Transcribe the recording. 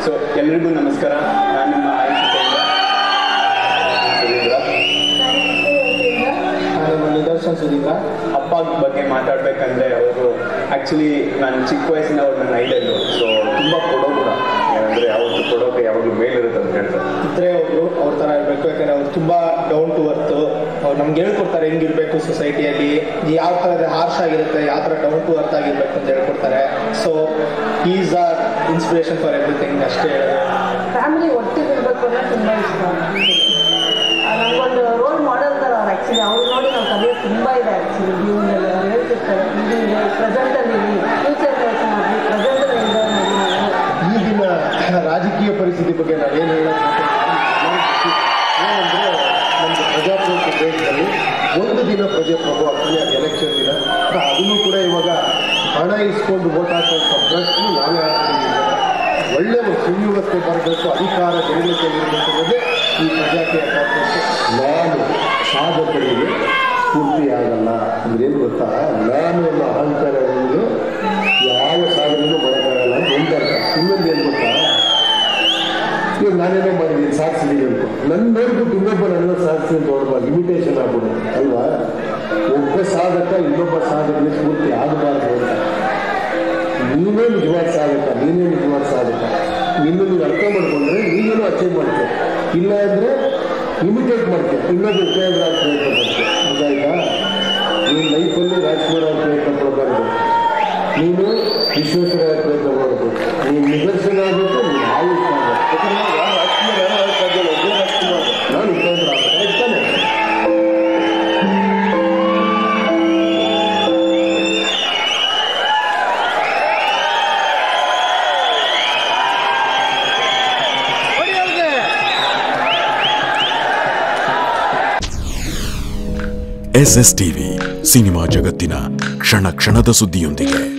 so ಎಲ್ರಿಗೂ ನಮಸ್ಕಾರ ನಾನು ನಿಮ್ಮ ಆಯುಷಿತೆಯಿಂದ ನಮ್ಮ ನಿದರ್ಶನ್ ಸುದೀಪ ಅಪ್ಪ ಬಗ್ಗೆ ಮಾತಾಡ್ಬೇಕಂದ್ರೆ ಅವರು ಆಕ್ಚುಲಿ ನಾನು ಚಿಕ್ಕ ವಯಸ್ಸಿನ ಅವ್ರು ನನ್ನ ಐಡಲ್ಲು ಸೊ ತುಂಬ ಕೊಡೋ ಕೂಡ ಏನಂದ್ರೆ ಯಾವತ್ತು ಕೊಡೋಕೆ ಯಾವಾಗಲೂ ಮೇಲಿರುತ್ತೆ ಅಂತ ಹೇಳ್ತಾರೆ ಇದ್ರೆ ಅವರು ಅವ್ರ ಥರ ಇರಬೇಕು ಯಾಕಂದ್ರೆ ಅವ್ರು ತುಂಬ ಡೌನ್ ಟು ವರ್ತ್ ಅವ್ರು ನಮ್ಗೆ ಹೇಳ್ಕೊಡ್ತಾರೆ ಹೆಂಗಿರ್ಬೇಕು ಸೊಸೈಟಿಯಲ್ಲಿ ಯಾವ ಥರದ ಹಾರ್ಶ್ ಆಗಿರುತ್ತೆ ಯಾವ ಥರ ಡೌನ್ ಟು ವರ್ತ್ ಆಗಿರ್ಬೇಕು ಅಂತ ಹೇಳ್ಕೊಡ್ತಾರೆ so is our inspiration for everything ಅಷ್ಟೇ ಹೇಳೋದು ಫ್ಯಾಮಿಲಿ ಒಟ್ಟಿಗೆ ಇರಬೇಕು ಅಂದ್ರೆ ತುಂಬ ಇಷ್ಟ ಆ, ನಮ್ಗೊಂದು ರೋಲ್ ಮಾಡೆಲ್ ಥರ ಅವ್ರು ಆ್ಯಕ್ಚುಲಿ ಅವ್ರು ನೋಡಿ ನಾವು ಕಲಿಯೋದು ತುಂಬ ಇದೆ ಆ್ಯಕ್ಚುಲಿ ಜೀವನದಲ್ಲಿ ಅವ್ರು ಹೇಳ್ತಿರ್ತಾರೆ ಇದು ಪ್ರೆಸೆಂಟಲ್ಲಿ ಫ್ಯೂಚರ್ ಯೋಚನೆ ಮಾಡಿ ಪ್ರೆಸೆಂಟಲ್ಲಿ ಎಂಜಾಯ್ ಮಾಡಿ ನಾವು ಈಗಿನ ರಾಜಕೀಯ ಪರಿಸ್ಥಿತಿ ಬಗ್ಗೆ ನಾವೇನು ಹೇಳೋದು ಏನಂದರೆ ನಮ್ಮದು ಪ್ರಜಾಪ್ರಭುತ್ವ ದೇಶದಲ್ಲಿ ಒಂದು ದಿನ ಪ್ರಜಾಪ್ರಭು ಆಗ್ತಾನೆ ಅದು ಎಲೆಕ್ಷನ್ ದಿನ ಅದನ್ನು ಕೂಡ ಇವಾಗ ಹಣ ಇಸ್ಕೊಂಡು ವೋಟ್ ಹಾಕುವಂಥ ಪ್ರಶ್ನೆ ನಾವೇ ಹಾಕ್ತೀವಿ ಒಳ್ಳೆ ಒಂದು ಸುವ್ಯವಸ್ಥೆ ಬರಬೇಕು ಅಧಿಕಾರ ಜನಗಳಿಗೆ ಇರಬೇಕು ಅನ್ನೋದೇ ಈ ಪ್ರಜಾಕೀಯ ಕಾನ್ಸೆಪ್ಟ್ ನಾನು ಸಾಧಕರಿಗೆ ಸ್ಫೂರ್ತಿಯಾಗಲ್ಲ ಅಂದ್ರೆ ಏನು ಗೊತ್ತಾ ನಾನು ಅನ್ನೋ ಅಹಂಕಾರ ಅನ್ನೋದು ಯಾವ ಸಾಧನೆಯೂ ಮಾಡೋಕ್ಕಾಗಲ್ಲ ಅಂತ ಒಂದು ಅರ್ಥ ಇನ್ನೊಂದು ಏನು ಗೊತ್ತಾ ಇವಾಗ ನಾನೇನೋ ಮಾಡಿದ್ದೀನಿ ಸಾಧಿಸಿದ್ದೀನಿ ಅನ್ಕೋ ನನ್ನ ನೋಡ್ಬಿಟ್ಟು ಇನ್ನೊಬ್ಬ ನನ್ನ ಸಾಧಿಸಿ ಅಂತ ನೋಡ್ಬಾರ್ದು ಇಮಿಟೇಷನ್ ಆಗ್ಬಿಡುತ್ತೆ ಅಲ್ವಾ ಒಬ್ಬ ಸಾಧಕ ಇನ್ನೊಬ್ಬ ಸಾಧಕನಿಗೆ ಸ್ಫೂರ್ತಿ ಆಗಬಾರ್ದು ಅಂತ ನೀನೇ ನಿಜವಾದ ಸಾಧಕ ನೀನೇ ನಿಜವಾದ ಸಾಧಕ ನಿನ್ನ ನೀನು ಅರ್ಥ ಮಾಡ್ಕೊಂಡ್ರೆ ನೀನೇನು ಅಚೀವ್ ಮಾಡ್ತೀಯ ಇಲ್ಲ ಅಂದ್ರೆ ಇಮಿಟೇಟ್ ಮಾಡ್ತೀಯ ಇನ್ನೊಂದು ಉಪಯೋಗ ಪ್ರಯತ್ನ ಮಾಡ್ತೀಯ ಹೌದಾಯ್ತಾ ನೀನು ಲೈಫಲ್ಲಿ ರಾಜ್ಕುಮಾರ್ ಅವ್ರ ಪ್ರಯತ್ನ ಪಡಬಾರ್ದು ನೀನು ವಿಶ್ವೇಶ್ವರ ಪ್ರಯತ್ನ ಮಾಡಬೇಕು ನೀನು ನಿದರ್ಶನ ಆಗಬೇಕು ನೀನು ಆಯುಷ್ ಆಗಬೇಕು ಯಾಕಂದ್ರೆ ನಾನು ರಾಜ್ಕುಮಾರ್ ಯಾರೋ ಆಗಕ್ಕೆ ಸಾಧ್ಯ ಇಲ್ಲ ಒಬ್ಬನೇ ರಾಜ್ಕುಮಾರ್ ನಾನು ಉಪೇಂದ್ರ ಆಗಬೇಕು ತಾನೆ ಎಸ್ ಎಸ್ ಟಿವಿ ಸಿನಿಮಾ ಜಗತ್ತಿನ ಕ್ಷಣ ಕ್ಷಣದ ಸುದ್ದಿಯೊಂದಿಗೆ